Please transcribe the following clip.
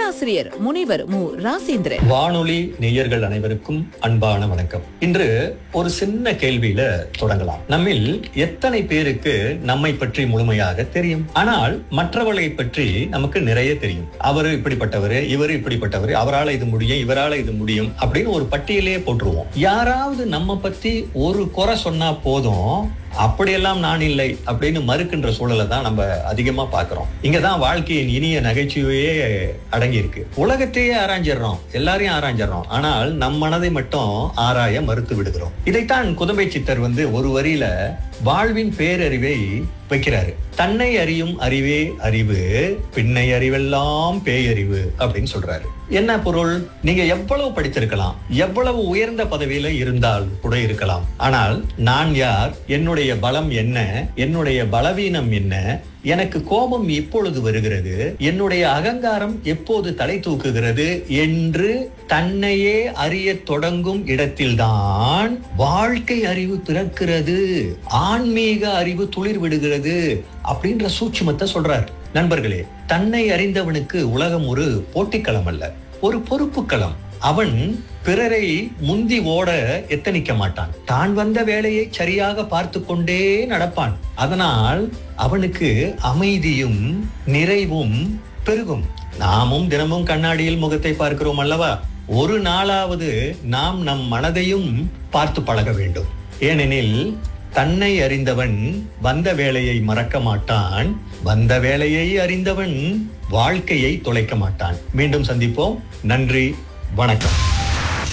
பேராசிரியர் முனைவர் மு ராசேந்திரன் வானொலி நேயர்கள் அனைவருக்கும் அன்பான வணக்கம் இன்று ஒரு சின்ன கேள்வியில தொடங்கலாம் நம்மில் எத்தனை பேருக்கு நம்மை பற்றி முழுமையாக தெரியும் ஆனால் மற்றவர்களை பற்றி நமக்கு நிறைய தெரியும் அவரு இப்படிப்பட்டவர் இவரு இப்படிப்பட்டவர் அவரால இது முடியும் இவரால இது முடியும் அப்படின்னு ஒரு பட்டியலே போட்டுருவோம் யாராவது நம்ம பத்தி ஒரு குறை சொன்னா போதும் அப்படியெல்லாம் நான் இல்லை அப்படின்னு மறுக்கின்ற சூழலை தான் நம்ம அதிகமா பார்க்கிறோம் இங்கதான் வாழ்க்கையின் இனிய நகைச்சுவையே அடங்கி இருக்கு உலகத்தையே ஆராய்ஞ்சிடுறோம் எல்லாரையும் ஆராய்ஞ்சிடுறோம் ஆனால் நம் மனதை மட்டும் ஆராய மறுத்து விடுகிறோம் இதைத்தான் குதம்பை சித்தர் வந்து ஒரு வரியில வாழ்வின் பேரறிவை வைக்கிறாரு தன்னை அறியும் அறிவே அறிவு பின்னை அறிவெல்லாம் பேயறிவு அப்படின்னு சொல்றாரு என்ன பொருள் நீங்க எவ்வளவு படித்திருக்கலாம் எவ்வளவு உயர்ந்த பதவியில இருந்தால் கூட இருக்கலாம் ஆனால் நான் யார் என்னுடைய பலம் என்ன என்னுடைய பலவீனம் என்ன எனக்கு கோபம் எப்பொழுது வருகிறது என்னுடைய அகங்காரம் எப்போது தலை தூக்குகிறது என்று தன்னையே அறிய தொடங்கும் இடத்தில்தான் வாழ்க்கை அறிவு பிறக்கிறது ஆன்மீக அறிவு துளிர் விடுகிறது அப்படின்ற சூட்சுமத்தை சொல்றார் நண்பர்களே தன்னை அறிந்தவனுக்கு உலகம் ஒரு போட்டிக்களம் அல்ல ஒரு பொறுப்பு களம் அவன் பிறரை முந்தி ஓட எத்தனிக்க மாட்டான் தான் வந்த வேலையை சரியாக பார்த்து கொண்டே நடப்பான் அதனால் அவனுக்கு அமைதியும் நிறைவும் பெருகும் நாமும் தினமும் கண்ணாடியில் முகத்தை பார்க்கிறோம் அல்லவா ஒரு நாளாவது நாம் நம் மனதையும் பார்த்து பழக வேண்டும் ஏனெனில் தன்னை அறிந்தவன் வந்த வேலையை மறக்க மாட்டான் வந்த வேலையை அறிந்தவன் வாழ்க்கையை தொலைக்க மாட்டான் மீண்டும் சந்திப்போம் நன்றி வணக்கம்